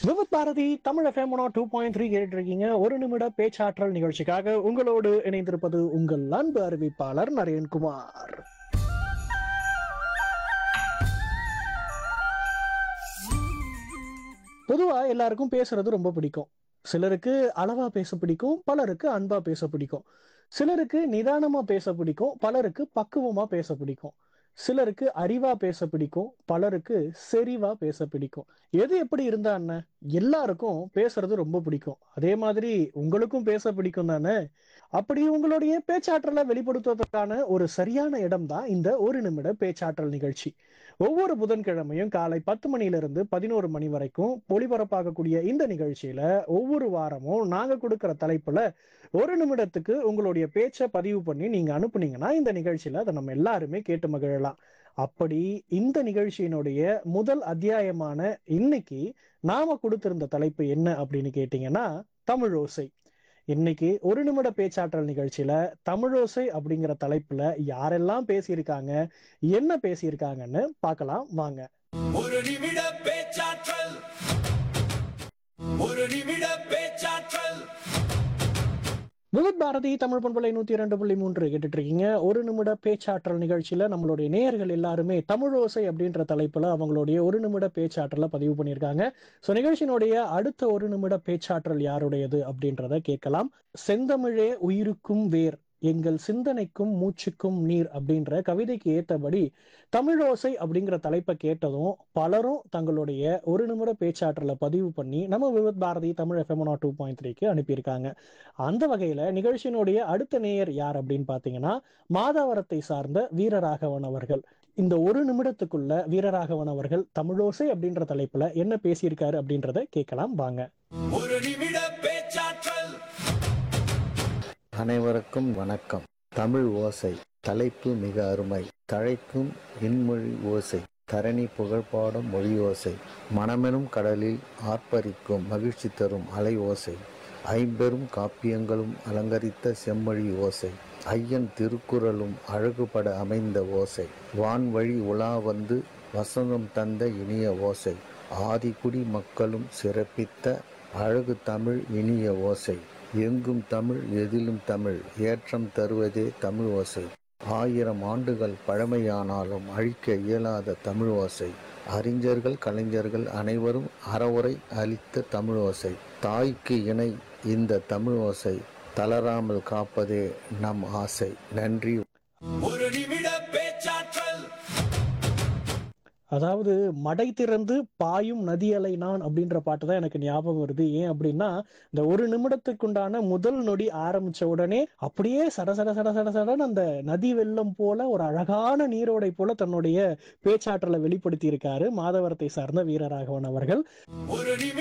விவத் Bharati Tamil FM two point three கேட்டு இருக்கீங்க ஒரு நிமிட பேச்சாற்றல் நிகழ்ச்சிக்காக உங்களோடு இணைந்திருப்பது உங்கள் அன்பு அறிவிப்பாளர் நரேன்குமார் பொதுவா எல்லாருக்கும் பேசுறது ரொம்ப பிடிக்கும் சிலருக்கு அளவா பேச பிடிக்கும் பலருக்கு அன்பா பேச பிடிக்கும் சிலருக்கு நிதானமா பேச பிடிக்கும் பலருக்கு பக்குவமா பேச பிடிக்கும் சிலருக்கு அறிவா பேச பிடிக்கும் பலருக்கு செறிவா பேச பிடிக்கும் எது எப்படி இருந்தா என்ன எல்லாருக்கும் பேசுறது ரொம்ப பிடிக்கும் அதே மாதிரி உங்களுக்கும் பேச பிடிக்கும் தானே அப்படி உங்களுடைய பேச்சாற்றலை வெளிப்படுத்துவதற்கான ஒரு சரியான இடம் தான் இந்த ஒரு நிமிட பேச்சாற்றல் நிகழ்ச்சி ஒவ்வொரு புதன்கிழமையும் காலை பத்து மணியிலிருந்து பதினோரு மணி வரைக்கும் ஒளிபரப்பாகக்கூடிய இந்த நிகழ்ச்சியில ஒவ்வொரு வாரமும் நாங்க கொடுக்கிற தலைப்புல ஒரு நிமிடத்துக்கு உங்களுடைய பேச்சை பதிவு பண்ணி நீங்க அனுப்புனீங்கன்னா இந்த நிகழ்ச்சியில அதை நம்ம எல்லாருமே கேட்டு மகிழலாம் அப்படி இந்த நிகழ்ச்சியினுடைய முதல் அத்தியாயமான இன்னைக்கு நாம கொடுத்திருந்த தலைப்பு என்ன அப்படின்னு கேட்டீங்கன்னா தமிழோசை இன்னைக்கு ஒரு நிமிட பேச்சாற்றல் நிகழ்ச்சியில தமிழோசை அப்படிங்கிற தலைப்புல யாரெல்லாம் பேசியிருக்காங்க என்ன பேசியிருக்காங்கன்னு பார்க்கலாம் வாங்க ஒரு நிமிட பேச்சாற்றல் ஒரு நிமிட பேச்சாற்றல் விவித் பாரதி தமிழ் பண்பலை நூத்தி இரண்டு புள்ளி மூன்று கேட்டுட்டு இருக்கீங்க ஒரு நிமிட பேச்சாற்றல் நிகழ்ச்சியில நம்மளுடைய நேயர்கள் எல்லாருமே தமிழோசை அப்படின்ற தலைப்புல அவங்களுடைய ஒரு நிமிட பேச்சாற்றலை பதிவு பண்ணியிருக்காங்க ஸோ நிகழ்ச்சியினுடைய அடுத்த ஒரு நிமிட பேச்சாற்றல் யாருடையது அப்படின்றத கேட்கலாம் செந்தமிழே உயிருக்கும் வேர் எங்கள் சிந்தனைக்கும் மூச்சுக்கும் நீர் அப்படின்ற கவிதைக்கு ஏற்றபடி தமிழோசை அப்படிங்கிற தலைப்பை கேட்டதும் பலரும் தங்களுடைய ஒரு நிமிட பேச்சாற்றலை பதிவு பண்ணி நம்ம Vividh Bharati Tamil FM two point த்ரீக்கு அனுப்பியிருக்காங்க அந்த வகையில நிகழ்ச்சியினுடைய அடுத்த நேயர் யார் அப்படின்னு பாத்தீங்கன்னா மாதாவரத்தை சார்ந்த வீரராகவன் அவர்கள் இந்த ஒரு நிமிடத்துக்குள்ள வீரராகவன் அவர்கள் தமிழோசை அப்படின்ற தலைப்புல என்ன பேசியிருக்காரு அப்படின்றத கேட்கலாம் வாங்க ஒரு நிமிட பேச்சாற்றல் அனைவருக்கும் வணக்கம் தமிழ் ஓசை தலைப்பு மிக அருமை தழைக்கும் இன்மொழி ஓசை தரணி புகழ்பாடும் மொழி ஓசை மனமெனும் கடலில் ஆர்ப்பரிக்கும் மகிழ்ச்சி தரும் அலை ஓசை ஐம்பெரும் காப்பியங்களும் அலங்கரித்த செம்மொழி ஓசை ஐயன் திருக்குறளும் அழகுபட அமைந்த ஓசை வான்வழி உலா வந்து வசந்தம் தந்த இனிய ஓசை ஆதிக்குடி மக்களும் சிறப்பித்த அழகு தமிழ் இனிய ஓசை எங்கும் தமிழ் எதிலும் தமிழ் ஏற்றம் தருவதே தமிழ் ஓசை ஆயிரம் ஆண்டுகள் பழமையானாலும் அழிக்க இயலாத தமிழ் ஓசை அறிஞர்கள் கலைஞர்கள் அனைவரும் அறவுரை அளித்த தமிழ் ஓசை தாய்க்கு இணை இந்த தமிழ் ஓசை தளராமல் காப்பதே நம் ஆசை நன்றி ஒரு நிமிட பேச்சாற்றல் அதாவது மடை திறந்து பாயும் நதியலை நான் அப்படின்ற பாட்டு தான் எனக்கு ஞாபகம் வருது ஏன் அப்படின்னா இந்த ஒரு நிமிடத்துக்குண்டான முதல் நொடி ஆரம்பிச்ச உடனே அப்படியே சட சட சட சட சடன்னு அந்த நதி வெள்ளம் போல ஒரு அழகான நீரோடை போல தன்னுடைய பேச்சாற்றலை வெளிப்படுத்தி இருக்காரு மாதவரத்தை சார்ந்த வீரராகவன் அவர்கள் ஒரு நிமிட